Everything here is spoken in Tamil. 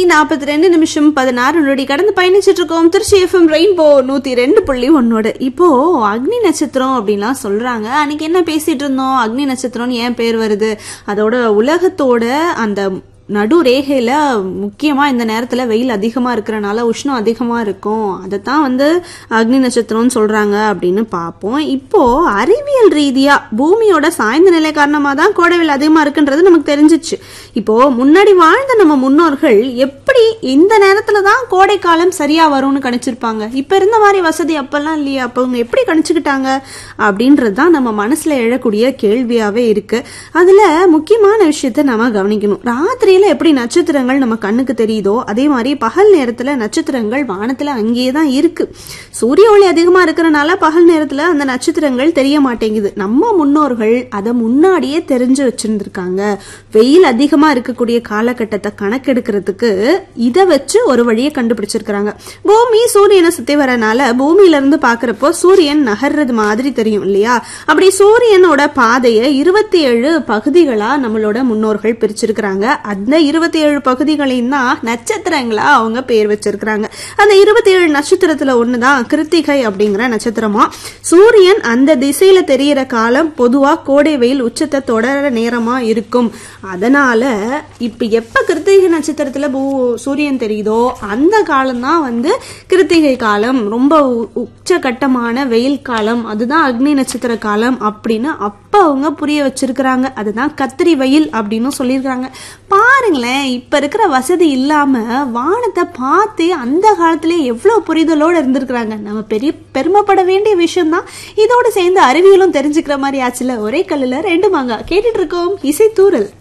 நாற்பத்தி ரெண்டு நிமிஷம் பதினாறு நொடி கடந்து பயணிச்சிட்டு இருக்கோம் திருச்சி எஃப்எம் ரெயின்போ நூத்தி ரெண்டு புள்ளி ஒன்னோட இப்போ அக்னி நட்சத்திரம் அப்படின்லாம் சொல்றாங்க அன்னைக்கு என்ன பேசிட்டு இருந்தோம் அக்னி நட்சத்திரம்னு ஏன் பேர் வருது அதோட உலகத்தோட அந்த நடு ரேகையில முக்கியமா இந்த நேரத்துல வெயில் அதிகமா இருக்கிறனால உஷ்ணம் அதிகமா இருக்கும் அதைத்தான் வந்து அக்னி நட்சத்திரம்னு சொல்றாங்க அப்படின்னு பார்ப்போம் இப்போ அறிவியல் ரீதியா பூமியோட சாய்ந்த நிலை காரணமா தான் கோடைவில் அதிகமா இருக்குன்றது நமக்கு தெரிஞ்சிச்சு இப்போ முன்னாடி வாழ்ந்த நம்ம முன்னோர்கள் எப்படி இந்த நேரத்துல தான் கோடை காலம் சரியா வரும்னு கணிச்சிருப்பாங்க இப்ப இருந்த மாதிரி வசதி அப்பெல்லாம் இல்லையா அப்ப அவங்க எப்படி கணிச்சுக்கிட்டாங்க அப்படின்றது தான் நம்ம மனசுல எழக்கூடிய கேள்வியாவே இருக்கு அதுல முக்கியமான விஷயத்த நாம கவனிக்கணும் ராத்திரியில எப்படி நட்சத்திரங்கள் நம்ம கண்ணுக்கு தெரியுதோ அதே மாதிரி பகல் நேரத்துல நட்சத்திரங்கள் வானத்துல அங்கேயே தான் இருக்கு சூரிய ஒளி அதிகமா இருக்கிறனால பகல் நேரத்துல அந்த நட்சத்திரங்கள் தெரிய மாட்டேங்குது நம்ம முன்னோர்கள் அதை முன்னாடியே தெரிஞ்சு வச்சிருந்திருக்காங்க வெயில் அதிகமா இருக்கக்கூடிய காலகட்டத்தை கணக்கெடுக்கிறதுக்கு இதை வச்சு ஒரு வழியை கண்டுபிடிச்சிருக்கிறாங்க பூமி சூரியனை சுத்தி வரனால பூமியில இருந்து பாக்குறப்போ சூரியன் நகர்றது மாதிரி தெரியும் இல்லையா அப்படி சூரியனோட பாதையை இருபத்தி ஏழு பகுதிகளா நம்மளோட முன்னோர்கள் பிரிச்சிருக்கிறாங்க அந்த இருபத்தி ஏழு பகுதிகளையும் தான் நட்சத்திரங்களா அவங்க பேர் வச்சிருக்கிறாங்க அந்த இருபத்தி ஏழு நட்சத்திரத்துல ஒண்ணுதான் கிருத்திகை அப்படிங்கிற நட்சத்திரமா சூரியன் அந்த திசையில தெரியிற காலம் பொதுவா கோடை வெயில் உச்சத்தை தொடர நேரமா இருக்கும் அதனால இப்ப எப்ப கிருத்திகை நட்சத்திரத்துல பூ சூரியன் தெரியுதோ அந்த காலம் தான் வந்து கிருத்திகை காலம் ரொம்ப உ- உச்சகட்டமான வெயில் காலம் அதுதான் அக்னி நட்சத்திர காலம் அப்படின்னு அப்ப அவங்க புரிய வச்சிருக்கிறாங்க அதுதான் கத்திரி வெயில் அப்படின்னு சொல்லியிருக்காங்க பாருங்களேன் இப்ப இருக்கிற வசதி இல்லாம வானத்தை பார்த்து அந்த காலத்திலே எவ்வளவு புரிதலோட இருந்திருக்கிறாங்க நம்ம பெரிய பெருமைப்பட வேண்டிய விஷயம் தான் இதோட சேர்ந்து அறிவியலும் தெரிஞ்சுக்கிற மாதிரி ஆச்சுல ஒரே கல்லுல ரெண்டு மாங்கா கேட்டுட்டு இருக்கோம் இசை தூரல்